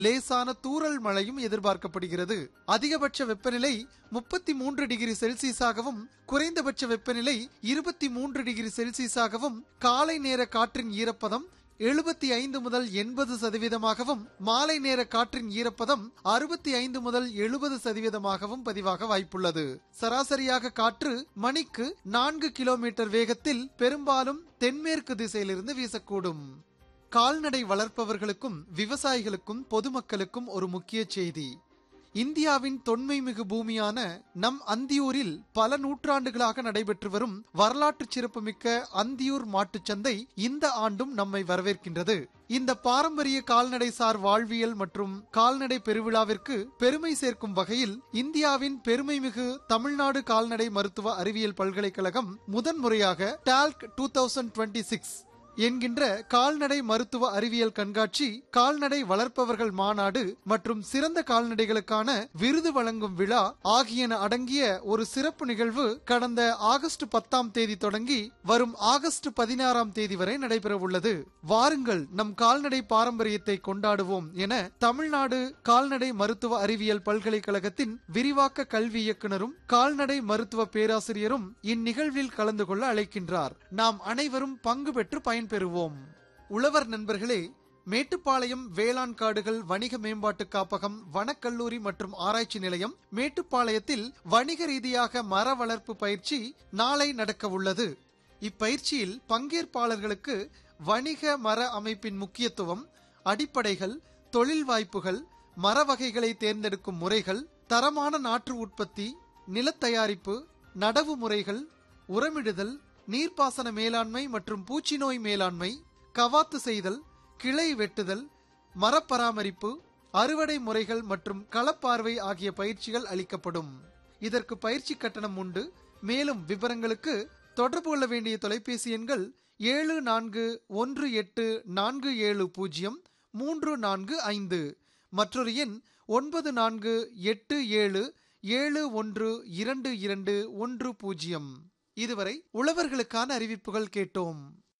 லேசான தூறல் மழையும் எதிர்பார்க்கப்படுகிறது அதிகபட்ச வெப்பநிலை முப்பத்தி மூன்று டிகிரி செல்சியஸாகவும் குறைந்தபட்ச வெப்பநிலை இருபத்தி மூன்று டிகிரி செல்சியஸாகவும் காலை நேர காற்றின் ஈரப்பதம் எழுபத்தி ஐந்து முதல் எண்பது சதவீதமாகவும் மாலை நேர காற்றின் ஈரப்பதம் அறுபத்தி ஐந்து முதல் எழுபது சதவீதமாகவும் பதிவாக வாய்ப்புள்ளது சராசரியாக காற்று மணிக்கு நான்கு கிலோமீட்டர் வேகத்தில் பெரும்பாலும் தென்மேற்கு திசையிலிருந்து வீசக்கூடும் கால்நடை வளர்ப்பவர்களுக்கும் விவசாயிகளுக்கும் பொதுமக்களுக்கும் ஒரு முக்கிய செய்தி இந்தியாவின் தொன்மைமிகு பூமியான நம் அந்தியூரில் பல நூற்றாண்டுகளாக நடைபெற்று வரும் வரலாற்று சிறப்புமிக்க அந்தியூர் மாட்டுச் சந்தை இந்த ஆண்டும் நம்மை வரவேற்கின்றது இந்த பாரம்பரிய கால்நடை சார் வாழ்வியல் மற்றும் கால்நடை பெருவிழாவிற்கு பெருமை சேர்க்கும் வகையில் இந்தியாவின் பெருமைமிகு தமிழ்நாடு கால்நடை மருத்துவ அறிவியல் பல்கலைக்கழகம் முதன்முறையாக talk two thousand twenty six என்கின்ற கால்நடை மருத்துவ அறிவியல் கண்காட்சி கால்நடை வளர்ப்பவர்கள் மாநாடு மற்றும் சிறந்த கால்நடைகளுக்கான விருது வழங்கும் விழா ஆகியன அடங்கிய ஒரு சிறப்பு நிகழ்வு கடந்த ஆகஸ்ட் பத்தாம் தேதி தொடங்கி வரும் ஆகஸ்ட் பதினாறாம் தேதி வரை நடைபெற உள்ளது வாருங்கள் நம் கால்நடை பாரம்பரியத்தை கொண்டாடுவோம் என தமிழ்நாடு கால்நடை மருத்துவ அறிவியல் பல்கலைக்கழகத்தின் விரிவாக்க கல்வி இயக்குனரும் கால்நடை மருத்துவ பேராசிரியரும் இந்நிகழ்வில் கலந்து கொள்ள அழைக்கின்றார் நாம் அனைவரும் பங்கு பெற்று பயன்பெறுவோம் உழவர் நண்பர்களே மேட்டுப்பாளையம் வேளாண் காடுகள் வணிக மேம்பாட்டு காப்பகம் வனக்கல்லூரி மற்றும் ஆராய்ச்சி நிலையம் மேட்டுப்பாளையத்தில் வணிக ரீதியாக மர வளர்ப்பு பயிற்சி நாளை நடக்க உள்ளது இப்பயிற்சியில் பங்கேற்பாளர்களுக்கு வணிக மர அமைப்பின் முக்கியத்துவம் அடிப்படைகள் தொழில் வாய்ப்புகள் மர வகைகளை தேர்ந்தெடுக்கும் முறைகள் தரமான நாற்று உற்பத்தி நிலத்தயாரிப்பு நடவு முறைகள் உரமிடுதல் நீர்ப்பாசன மேலாண்மை மற்றும் பூச்சி நோய் மேலாண்மை கவாத்து செய்தல் கிளை வெட்டுதல் மரப்பராமரிப்பு அறுவடை முறைகள் மற்றும் களப்பார்வை ஆகிய பயிற்சிகள் அளிக்கப்படும் இதற்கு பயிற்சி கட்டணம் உண்டு மேலும் விவரங்களுக்கு தொடர்பு கொள்ள வேண்டிய தொலைபேசி எண்கள் ஏழு நான்கு ஒன்று எட்டு நான்கு ஏழு பூஜ்ஜியம் மூன்று நான்கு ஐந்து மற்றொரு எண் ஒன்பது நான்கு எட்டு ஏழு ஏழு ஒன்று இரண்டு இரண்டு ஒன்று பூஜ்ஜியம் இதுவரை உழவர்களுக்கான அறிவிப்புகள் கேட்டோம்